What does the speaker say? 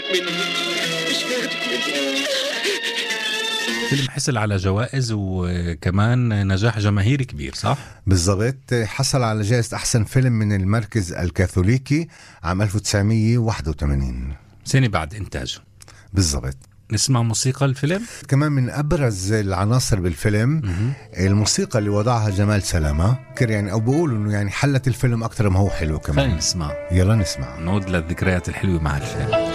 مني مش هاخدك مني فيلم حصل على جوائز وكمان نجاح جماهيري كبير صح؟ بالضبط حصل على جائزة أحسن فيلم من المركز الكاثوليكي عام 1981 سنة بعد إنتاجه بالضبط نسمع موسيقى الفيلم؟ كمان من أبرز العناصر بالفيلم الموسيقى اللي وضعها جمال سلامة كر يعني أو بقولوا إنه يعني حلت الفيلم أكثر ما هو حلو خلينا كمان نسمع يلا نسمع نعود للذكريات الحلوة مع الفيلم